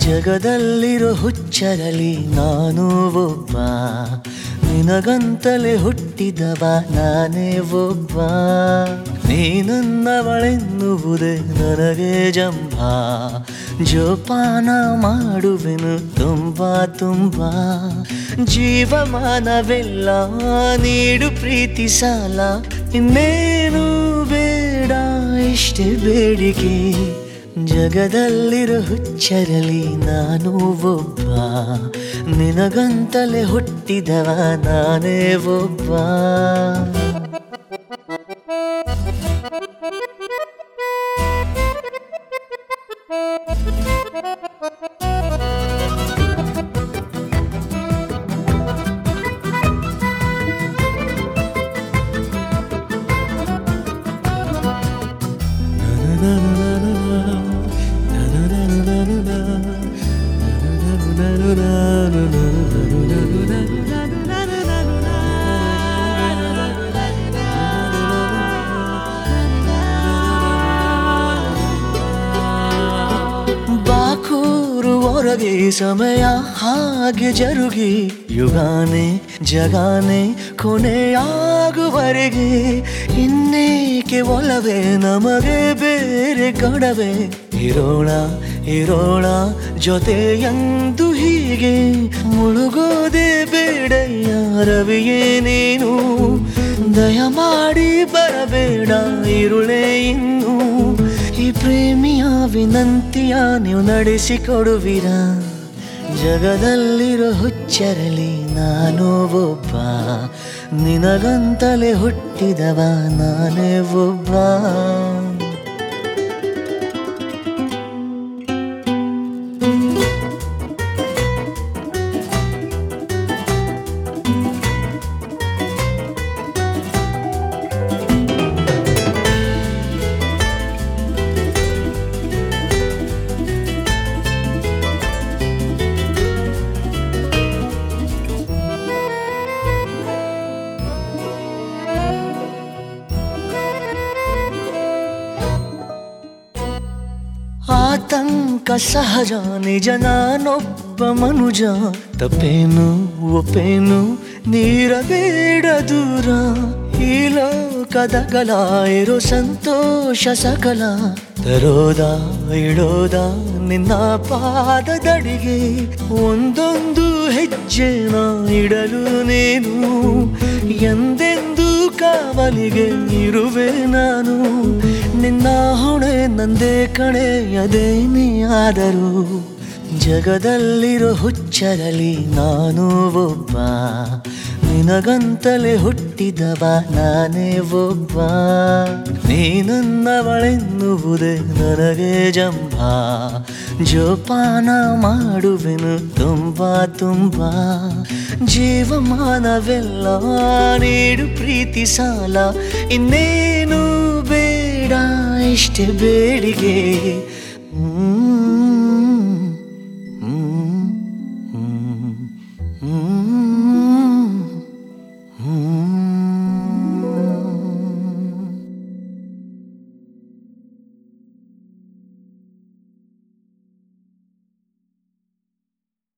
ಜಗದಲ್ಲಿರೋ ಹುಚ್ಚರಲಿ ನಾನು ಒಬ್ಬ ನಿನಗಂತಲೇ ಹುಟ್ಟಿದವ ನಾನೇ ಒಬ್ಬ ನೀನನ್ನವಳೆನ್ನುವುದೇ ನನಗೆ ಜಂಭ ಜೋಪಾನ ಮಾಡುವೆನು ತುಂಬ ತುಂಬ ಜೀವಮಾನವೆಲ್ಲ ನೀಡು ಪ್ರೀತಿ ಸಾಲ ಇನ್ನೇನು ಬೇಡ ಇಷ್ಟೇ ಬೇಡಿಕೆ ಜಗದಲ್ಲಿರೋ ಹುಚ್ಚರಲಿ ನಾನು ಒಬ್ಬ ನಿನಗಂತಲೇ ಹುಟ್ಟಿದವ ನಾನೇ ಒಬ್ಬ ಬಾಕೂರು ಹೊರಗೆ ಸಮಯ ಹಾಗೆ ಜರುಗಿ ಯುಗಾನೆ ಜಗಾನೆ ಕೊನೆಯಾಗುವರೆಗೆ ಇನ್ನೇಕೆ ಒಲವೇ ನಮಗೆ ಬೇರೆ ಗಡವೆ ಇರೋಣ ಇರೋಣ ಜೊತೆಯಂದು ಹೀಗೆ ಮುಳುಗೋದೆ ಬೇಡಯ್ಯ ರವಿಯೇ ನೀನು ದಯಮಾಡಿ ಬರಬೇಡ ಇರುಳೇ ಇನ್ನು ಈ ಪ್ರೇಮಿಯ ವಿನಂತಿಯ ನೀವು ನಡೆಸಿಕೊಡುವಿರ ಜಗದಲ್ಲಿರೋ ಹುಚ್ಚರಲಿ ನಾನು ಒಬ್ಬ ನಿನಗಂತಲೇ ಹುಟ್ಟಿದವ ನಾನೇ ಒಬ್ಬ ಆತಂಕ ಸಹಜ ನಿಜ ನಾನೊಬ್ಬ ಮನುಜ ತಪ್ಪೇನು ಒಪ್ಪೇನು ನೀರಬೇಡ ದೂರ ಈ ಲೋಕದ ಕಲ ಇರೋ ಸಂತೋಷ ಸಕಲ ತರೋದ ಇಡೋದ ನಿನ್ನ ಪಾದದಡಿಗೆ ಒಂದೊಂದು ಹೆಜ್ಜೆನ ಇಡಲು ನೀನು ಎಂದೆಂದು ಕಾವಲಿಗೆ ಇರುವೆ ನಾನು ನಿನ್ನ ಹೊಣೆ ನಂದೇ ಕಣೆ ಅದೇನೇ ಆದರೂ ಜಗದಲ್ಲಿರೋ ಹುಚ್ಚರಲಿ ನಾನು ಒಬ್ಬ ನಿನಗಂತಲೇ ಹುಟ್ಟಿದವ ನಾನೇ ಒಬ್ಬ ನೀನನ್ನವಳೆನ್ನುವುದೇ ನನಗೆ ಜಂಭ ಜೋಪಾನ ಮಾಡುವೆನು ತುಂಬ ತುಂಬ ಜೀವಮಾನವೆಲ್ಲ ನೀಡು ಪ್ರೀತಿ ಸಾಲ ಇನ್ನೇನು ಬೇಡ ಇಷ್ಟೇ ಬೇಡಿಗೆ